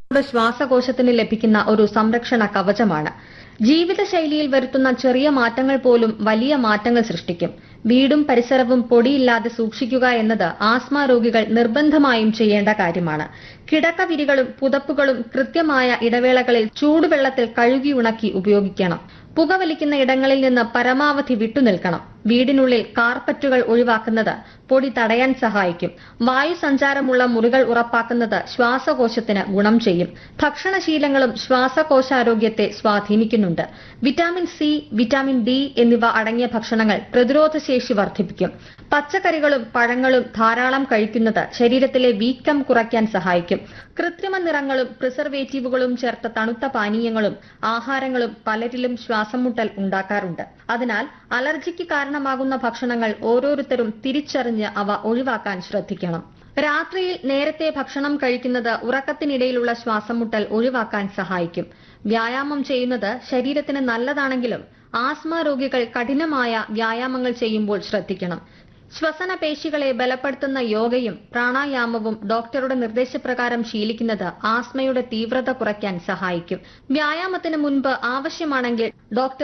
നമ്മുടെ ശ്വാസകോശത്തിന് ലഭിക്കുന്ന ഒരു സംരക്ഷണ കവചമാണ് ജീവിതശൈലിയിൽ വരുത്തുന്ന ചെറിയ മാറ്റങ്ങൾ പോലും വലിയ മാറ്റങ്ങൾ സൃഷ്ടിക്കും വീടും പരിസരവും പൊടിയില്ലാതെ സൂക്ഷിക്കുക എന്നത് ആസ്മ രോഗികൾ നിർബന്ധമായും ചെയ്യേണ്ട കാര്യമാണ് കിടക്കവിരികളും പുതപ്പുകളും കൃത്യമായ ഇടവേളകളിൽ ചൂടുവെള്ളത്തിൽ കഴുകി ഉണക്കി ഉപയോഗിക്കണം പുകവലിക്കുന്ന ഇടങ്ങളിൽ നിന്ന് പരമാവധി വിട്ടുനിൽക്കണം വീടിനുള്ളിൽ കാർപ്പറ്റുകൾ ഒഴിവാക്കുന്നത് പൊടി തടയാൻ സഹായിക്കും വായു സഞ്ചാരമുള്ള മുറികൾ ഉറപ്പാക്കുന്നത് ശ്വാസകോശത്തിന് ഗുണം ചെയ്യും ഭക്ഷണശീലങ്ങളും ശ്വാസകോശാരോഗ്യത്തെ സ്വാധീനിക്കുന്നുണ്ട് വിറ്റാമിൻ സി വിറ്റാമിൻ ഡി എന്നിവ അടങ്ങിയ ഭക്ഷണങ്ങൾ പ്രതിരോധശേഷി വർദ്ധിപ്പിക്കും പച്ചക്കറികളും പഴങ്ങളും ധാരാളം കഴിക്കുന്നത് ശരീരത്തിലെ വീക്കം കുറയ്ക്കാൻ സഹായിക്കും കൃത്രിമ നിറങ്ങളും പ്രിസർവേറ്റീവുകളും ചേർത്ത തണുത്ത പാനീയങ്ങളും ആഹാരങ്ങളും പലരിലും ശ്വാസം മുട്ടൽ ഉണ്ടാക്കാറുണ്ട് അതിനാൽ അലർജിക്ക് കാരണമാകുന്ന ഭക്ഷണങ്ങൾ ഓരോരുത്തരും തിരിച്ചറിഞ്ഞ് അവ ഒഴിവാക്കാൻ ശ്രദ്ധിക്കണം രാത്രിയിൽ നേരത്തെ ഭക്ഷണം കഴിക്കുന്നത് ഉറക്കത്തിനിടയിലുള്ള ശ്വാസം മുട്ടൽ ഒഴിവാക്കാൻ സഹായിക്കും വ്യായാമം ചെയ്യുന്നത് ശരീരത്തിന് നല്ലതാണെങ്കിലും ആസ്മ രോഗികൾ കഠിനമായ വ്യായാമങ്ങൾ ചെയ്യുമ്പോൾ ശ്രദ്ധിക്കണം ശ്വസന പേശികളെ ബലപ്പെടുത്തുന്ന യോഗയും പ്രാണായാമവും ഡോക്ടറുടെ നിർദ്ദേശപ്രകാരം ശീലിക്കുന്നത് ആസ്മയുടെ തീവ്രത കുറയ്ക്കാൻ സഹായിക്കും വ്യായാമത്തിന് മുൻപ് ആവശ്യമാണെങ്കിൽ ഡോക്ടർ